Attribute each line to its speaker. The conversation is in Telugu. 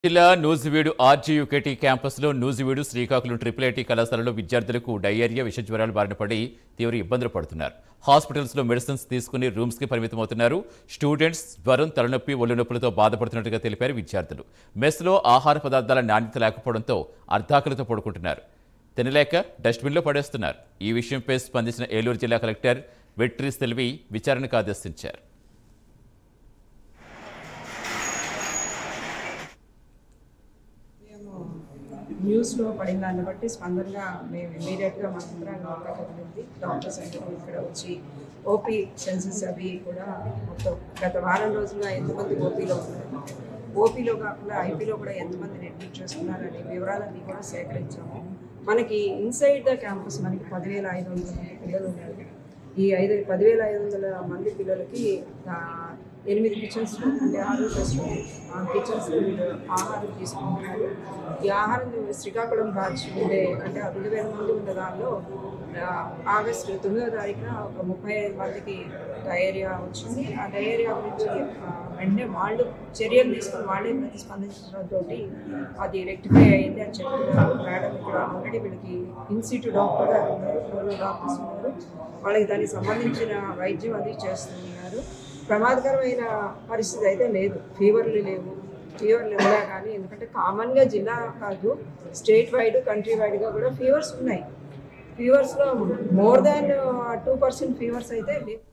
Speaker 1: జిల్లా నూజివీడు ఆర్జీయుకేటీ క్యాంపస్లో నూజివీడు శ్రీకాకుళం ట్రిపుల్ ఐటీ కళాశాలలో విద్యార్థులకు డయేరియా విష జ్వరాలు బారిన పడి తీవ్ర ఇబ్బందులు పడుతున్నారు హాస్పిటల్స్లో మెడిసిన్స్ తీసుకుని రూమ్స్కి పరిమితమవుతున్నారు స్టూడెంట్స్ జ్వరం తలనొప్పి ఒళ్ళు నొప్పులతో బాధపడుతున్నట్టుగా తెలిపారు విద్యార్థులు మెస్లో ఆహార పదార్థాల నాణ్యత లేకపోవడంతో అర్ధాకలతో పడుకుంటున్నారు తినలేక డస్ట్బిన్లో పడేస్తున్నారు ఈ విషయంపై స్పందించిన ఏలూరు జిల్లా కలెక్టర్ వెట్రీ సెల్వి విచారణకు ఆదేశించారు
Speaker 2: మేము న్యూస్లో పడిన దాన్ని బట్టి స్పందనగా మేము ఇమీడియట్గా మా యంత్రాంగం అంతా కదిలింది డాక్టర్స్ అందరూ ఇక్కడ వచ్చి ఓపీ సెన్సెస్ అవి కూడా మొత్తం గత వారం రోజులుగా ఎంతమంది ఓపీలో ఉన్నారు ఓపీలో కాకుండా ఐపీలో కూడా ఎంతమందిని అడ్మిట్ చేస్తున్నారనే వివరాలన్నీ కూడా సేకరించాము మనకి ఇన్సైడ్ ద క్యాంపస్ మనకి పదివేల ఐదు వందల మంది పిల్లలు ఉన్నారు ఈ ఐదు పదివేల ఐదు వందల మంది పిల్లలకి ఆ, ఎనిమిది కిచెన్స్ అంటే ఆరు ప్లస్ కిచెన్స్ వీళ్ళు ఆహారం తీసుకుంటున్నారు ఈ ఆహారం శ్రీకాకుళం బ్యాచ్ ఉండే అంటే ఆ రెండు వేల మంది ఉన్న దానిలో ఆ, ఆగస్టు తొమ్మిదో తారీఖున ఒక ముప్పై ఐదు మందికి డయేరియా వచ్చింది ఆ డయేరియా గురించి ఆ, వెంటనే వాళ్ళు చర్యలు తీసుకొని వాళ్ళే ప్రతిస్పందించడంతో అది రెక్టిఫై అయింది అని చెప్తున్నారు మేడం ఇక్కడ ఆల్రెడీ వీళ్ళకి ఇన్స్టిట్యూట్ డాక్టర్ గారు ఉన్నారు ఫ్లోరల్ డాక్టర్స్ ఉన్నారు వాళ్ళకి దానికి సంబంధించిన వైద్యం అది చేస్తున్నారు ప్రమాదకరమైన పరిస్థితి అయితే లేదు ఫీవర్లు లేవు ఫీవర్లు ఉన్నా కానీ ఎందుకంటే కామన్గా జిల్లా కాదు స్టేట్ వైడ్ కంట్రీ వైడ్గా కూడా ఫీవర్స్ ఉన్నాయి ఫీవర్స్లో more than two percent fevers అయితే లేవు